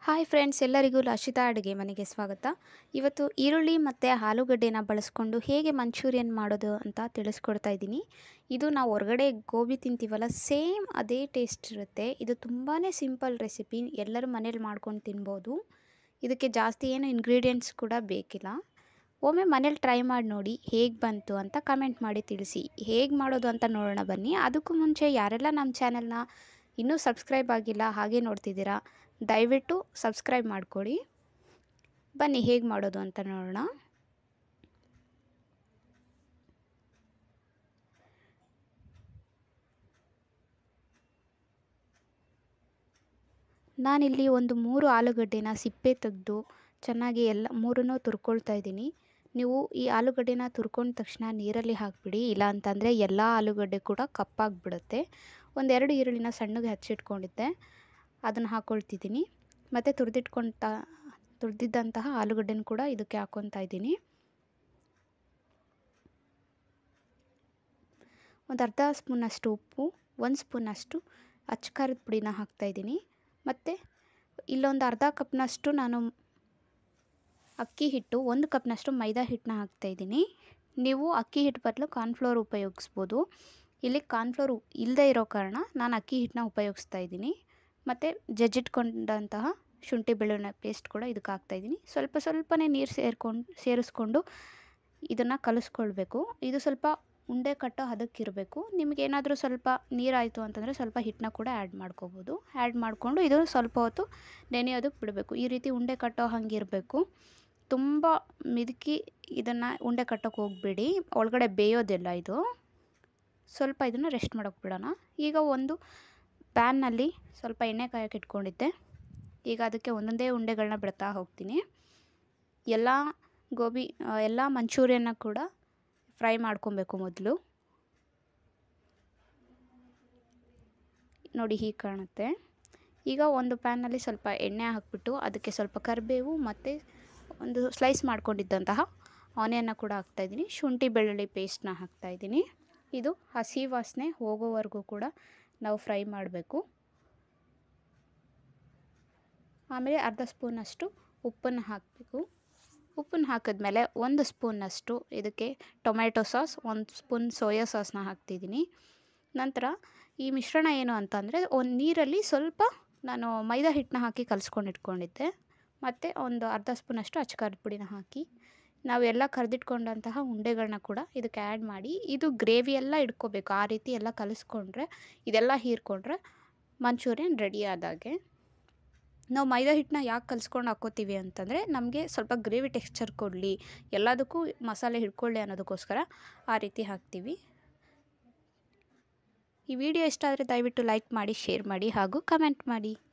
hi friends ಎಲ್ಲರಿಗೂ ಲಕ್ಷಿತಾ ಅಡುಗೆ ಮನೆಗೆ ಸ್ವಾಗತ ಇವತ್ತು ಈರುಳ್ಳಿ ಮತ್ತು ಆಲೂಗಡ್ಡೆನ ಬಳಸ್ಕೊಂಡು ಹೇಗೆ ಮಂಚೂರಿಯನ್ ಮಾಡೋದು ಅಂತ ತಿಳಿಸ್ಕೊಡ್ತಾ ಇದ್ದೀನಿ ಇದು ನಾವು ಹೊರಗಡೆ ಗೋಬಿ ತಿಂತೀವಲ್ಲ ಸೇಮ್ ಅದೇ ಟೇಸ್ಟ್ ಇರುತ್ತೆ ಇದು ತುಂಬಾ ಸಿಂಪಲ್ ರೆಸಿಪಿ ಎಲ್ಲರೂ ಮನೇಲಿ ಮಾಡ್ಕೊಂಡು ತಿನ್ಬೋದು ಇದಕ್ಕೆ ಜಾಸ್ತಿ ಏನು ಇಂಗ್ರೀಡಿಯೆಂಟ್ಸ್ ಕೂಡ ಬೇಕಿಲ್ಲ ಒಮ್ಮೆ ಮನೇಲಿ ಟ್ರೈ ಮಾಡಿ ನೋಡಿ ಹೇಗೆ ಬಂತು ಅಂತ ಕಮೆಂಟ್ ಮಾಡಿ ತಿಳಿಸಿ ಹೇಗೆ ಮಾಡೋದು ಅಂತ ನೋಡೋಣ ಬನ್ನಿ ಅದಕ್ಕೂ ಮುಂಚೆ ಯಾರೆಲ್ಲ ನಮ್ಮ ಚಾನಲ್ನ ಇನ್ನೂ ಸಬ್ಸ್ಕ್ರೈಬ್ ಆಗಿಲ್ಲ ಹಾಗೆ ನೋಡ್ತಿದ್ದೀರಾ ದಯವಿಟ್ಟು ಸಬ್ಸ್ಕ್ರೈಬ್ ಮಾಡಿಕೊಡಿ ಬನ್ನಿ ಹೇಗೆ ಮಾಡೋದು ಅಂತ ನೋಡೋಣ ನಾನಿಲ್ಲಿ ಒಂದು ಮೂರು ಆಲೂಗಡ್ಡೆನ ಸಿಪ್ಪೆ ತೆಗೆದು ಚೆನ್ನಾಗಿ ಎಲ್ಲ ಮೂರನ್ನೂ ತುರ್ಕೊಳ್ತಾ ಇದ್ದೀನಿ ನೀವು ಈ ಆಲೂಗಡ್ಡೆನ ತುರ್ಕೊಂಡ ತಕ್ಷಣ ನೀರಲ್ಲಿ ಹಾಕಿಬಿಡಿ ಇಲ್ಲ ಅಂತಂದರೆ ಎಲ್ಲ ಆಲೂಗಡ್ಡೆ ಕೂಡ ಕಪ್ಪಾಗಿಬಿಡುತ್ತೆ ಒಂದೆರಡು ಈರುಳ್ಳಿನ ಸಣ್ಣಗೆ ಹಚ್ಚಿಟ್ಕೊಂಡಿದ್ದೆ ಅದನ್ನು ಹಾಕ್ಕೊಳ್ತಿದ್ದೀನಿ ಮತ್ತು ತುರಿದಿಟ್ಕೊಂತ ತುರಿದಿದ್ದಂತಹ ಆಲೂಗಡ್ಡೆನ ಕೂಡ ಇದಕ್ಕೆ ಹಾಕ್ಕೊತಾ ಇದ್ದೀನಿ ಒಂದು ಅರ್ಧ ಸ್ಪೂನಷ್ಟು ಉಪ್ಪು ಒಂದು ಸ್ಪೂನಷ್ಟು ಅಚ್ಚಕಾರದ ಪುಡಿನ ಹಾಕ್ತಾಯಿದ್ದೀನಿ ಮತ್ತು ಇಲ್ಲೊಂದು ಅರ್ಧ ಕಪ್ನಷ್ಟು ನಾನು ಅಕ್ಕಿ ಹಿಟ್ಟು ಒಂದು ಕಪ್ನಷ್ಟು ಮೈದಾ ಹಿಟ್ಟನ್ನ ಹಾಕ್ತಾಯಿದ್ದೀನಿ ನೀವು ಅಕ್ಕಿ ಹಿಟ್ಟು ಬದಲು ಕಾರ್ನ್ಫ್ಲೋರ್ ಉಪಯೋಗಿಸ್ಬೋದು ಇಲ್ಲಿ ಕಾರ್ನ್ಫ್ಲೋರ್ ಇಲ್ಲದೇ ಇರೋ ಕಾರಣ ನಾನು ಅಕ್ಕಿ ಹಿಟ್ಟನ್ನ ಉಪಯೋಗಿಸ್ತಾ ಇದ್ದೀನಿ ಮತ್ತು ಜಜ್ಜಿಟ್ಕೊಂಡಂತಹ ಶುಂಠಿ ಬೆಳ್ಳುಳ್ಳಿ ಪೇಸ್ಟ್ ಕೂಡ ಇದಕ್ಕೆ ಹಾಕ್ತಾಯಿದ್ದೀನಿ ಸ್ವಲ್ಪ ಸ್ವಲ್ಪನೇ ನೀರು ಸೇರ್ಕೊಂಡು ಸೇರಿಸ್ಕೊಂಡು ಇದನ್ನು ಕಲಿಸ್ಕೊಳ್ಬೇಕು ಇದು ಸ್ವಲ್ಪ ಉಂಡೆ ಕಟ್ಟೋ ಹದಕ್ಕಿರಬೇಕು ನಿಮಗೇನಾದರೂ ಸ್ವಲ್ಪ ನೀರಾಯಿತು ಅಂತಂದರೆ ಸ್ವಲ್ಪ ಹಿಟ್ಟನ್ನ ಕೂಡ ಆ್ಯಡ್ ಮಾಡ್ಕೋಬೋದು ಆ್ಯಡ್ ಮಾಡಿಕೊಂಡು ಇದು ಸ್ವಲ್ಪ ಹೊತ್ತು ನೆನೆಯೋದಕ್ಕೆ ಬಿಡಬೇಕು ಈ ರೀತಿ ಉಂಡೆ ಕಟ್ಟೋ ಹಂಗಿರಬೇಕು ತುಂಬ ಮಿದುಕಿ ಇದನ್ನು ಉಂಡೆ ಕಟ್ಟೋಕ್ಕೆ ಹೋಗಬೇಡಿ ಒಳಗಡೆ ಬೇಯೋದಿಲ್ಲ ಇದು ಸ್ವಲ್ಪ ಇದನ್ನು ರೆಸ್ಟ್ ಮಾಡೋಕ್ಕೆ ಬಿಡೋಣ ಈಗ ಒಂದು ಪ್ಯಾನ್ನಲ್ಲಿ ಸ್ವಲ್ಪ ಎಣ್ಣೆ ಕಾಯೋಕೆ ಇಟ್ಕೊಂಡಿದ್ದೆ ಈಗ ಅದಕ್ಕೆ ಒಂದೊಂದೇ ಉಂಡೆಗಳನ್ನ ಬಿಡ್ತಾ ಹೋಗ್ತೀನಿ ಎಲ್ಲ ಗೋಬಿ ಎಲ್ಲ ಮಂಚೂರಿಯನ್ನ ಕೂಡ ಫ್ರೈ ಮಾಡ್ಕೊಬೇಕು ಮೊದಲು ನೋಡಿ ಹೀಗೆ ಕಾಣುತ್ತೆ ಈಗ ಒಂದು ಪ್ಯಾನಲ್ಲಿ ಸ್ವಲ್ಪ ಎಣ್ಣೆ ಹಾಕ್ಬಿಟ್ಟು ಅದಕ್ಕೆ ಸ್ವಲ್ಪ ಕರಿಬೇವು ಮತ್ತು ಒಂದು ಸ್ಲೈಸ್ ಮಾಡ್ಕೊಂಡಿದ್ದಂತಹ ಆನಿಯನ್ನ ಕೂಡ ಹಾಕ್ತಾಯಿದ್ದೀನಿ ಶುಂಠಿ ಬೆಳ್ಳುಳ್ಳಿ ಪೇಸ್ಟ್ನ ಹಾಕ್ತಾಯಿದ್ದೀನಿ ಇದು ಹಸಿ ವಾಸನೆ ಹೋಗೋವರೆಗೂ ಕೂಡ ನಾವು ಫ್ರೈ ಮಾಡಬೇಕು ಆಮೇಲೆ ಅರ್ಧ ಸ್ಪೂನಷ್ಟು ಉಪ್ಪನ್ನು ಹಾಕಬೇಕು ಉಪ್ಪನ್ನು ಹಾಕಿದ್ಮೇಲೆ ಒಂದು ಸ್ಪೂನಷ್ಟು ಇದಕ್ಕೆ ಟೊಮೆಟೊ ಸಾಸ್ ಒಂದು ಸ್ಪೂನ್ ಸೋಯಾ ಸಾಸ್ನ ಹಾಕ್ತಿದ್ದೀನಿ ನಂತರ ಈ ಮಿಶ್ರಣ ಏನು ಅಂತಂದರೆ ಒಂದು ನೀರಲ್ಲಿ ಸ್ವಲ್ಪ ನಾನು ಮೈದಾ ಹಿಟ್ಟನ್ನ ಹಾಕಿ ಕಲಿಸ್ಕೊಂಡು ಇಟ್ಕೊಂಡಿದ್ದೆ ಮತ್ತು ಒಂದು ಅರ್ಧ ಸ್ಪೂನಷ್ಟು ಅಚ್ಚಕಾರದ ಪುಡಿನ ಹಾಕಿ ನಾವೆಲ್ಲ ಕರೆದಿಟ್ಕೊಂಡಂತಹ ಉಂಡೆಗಳನ್ನ ಕೂಡ ಇದಕ್ಕೆ ಆ್ಯಡ್ ಮಾಡಿ ಇದು ಗ್ರೇವಿ ಎಲ್ಲ ಇಟ್ಕೋಬೇಕು ಆ ರೀತಿ ಎಲ್ಲ ಕಲಿಸ್ಕೊಂಡ್ರೆ ಇದೆಲ್ಲ ಹೀರ್ಕೊಂಡ್ರೆ ಮಂಚೂರಿಯನ್ ರೆಡಿ ಆದಾಗೆ ನಾವು ಮೈದಾ ಹಿಟ್ಟನ್ನ ಯಾಕೆ ಕಲಿಸ್ಕೊಂಡು ಹಾಕ್ಕೋತೀವಿ ಅಂತಂದರೆ ನಮಗೆ ಸ್ವಲ್ಪ ಗ್ರೇವಿ ಟೆಕ್ಸ್ಚರ್ ಕೊಡಲಿ ಎಲ್ಲದಕ್ಕೂ ಮಸಾಲೆ ಹಿಡ್ಕೊಳ್ಳಿ ಅನ್ನೋದಕ್ಕೋಸ್ಕರ ಆ ರೀತಿ ಹಾಕ್ತೀವಿ ಈ ವಿಡಿಯೋ ಇಷ್ಟ ಆದರೆ ದಯವಿಟ್ಟು ಲೈಕ್ ಮಾಡಿ ಶೇರ್ ಮಾಡಿ ಹಾಗೂ ಕಮೆಂಟ್ ಮಾಡಿ